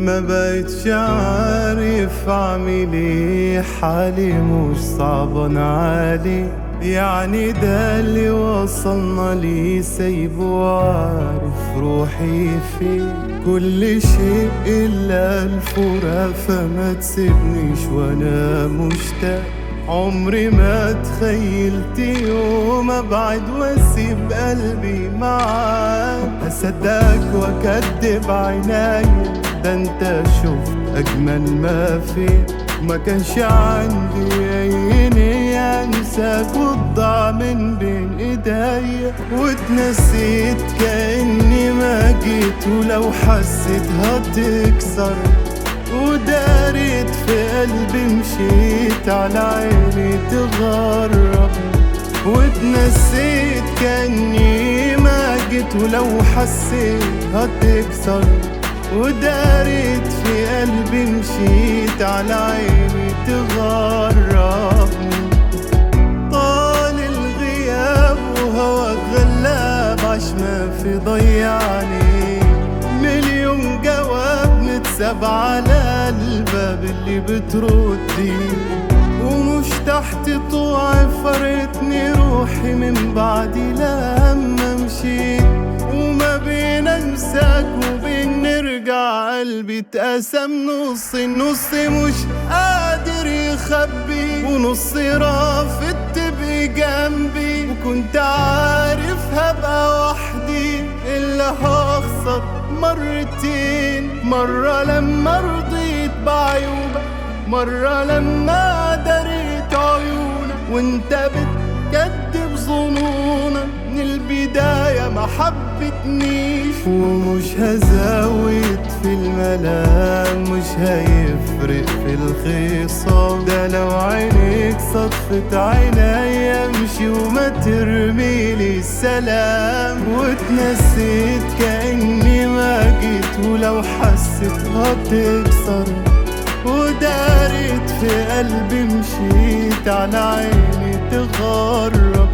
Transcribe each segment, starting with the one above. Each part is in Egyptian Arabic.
ما بقتش عارف اعمل ايه حالي مش صعبان علي يعني ده اللي وصلنا ليه سايبه وعارف روحي فين كل شيء الا الفراق فما تسيبنيش وانا مشتاق عمري ما تخيلت يوم ابعد واسيب قلبي معاك اصدقك واكدب عيني ده انت شفت اجمل ما فيك ما كانش عندي اي نية انساك وتضاع من بين ايديا واتنسيت كاني ما جيت ولو حسيت هتكسر وداريت في قلبي مشيت على عيني تغرب واتنسيت كاني ما جيت ولو حسيت هتكسر وداريت في قلبي مشيت على عيني تغرب طال الغياب وهواك غلاب عش ما في ضيعني مليون جواب متساب على الباب اللي بتردي ومش تحت طوعي فرقتني روحي من بعدي لما مشيت وما بين انساك وبين نرجع قلبي اتقسم نص النص مش قادر يخبي ونص رافض تبقي جنبي وكنت عارف هبقى وحدي الا هخسر مرتين مرة لما رضيت بعيوبك مرة لما دريت عيونك وانت بتكدب ظنونك من البداية ما حبتنيش ومش هزود في الملام مش هيفرق في الخصام ده لو عينيك صدفت عيني امشي وما ترميلي السلام واتنسيت كأني ما جيت ولو حسيت هتكسر وداريت في قلبي مشيت على عيني تغرب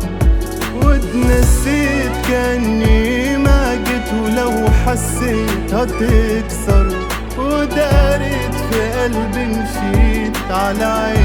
واتنسيت كاني ما جيت ولو حسيت هتكسر وداريت في قلبي مشيت على عيني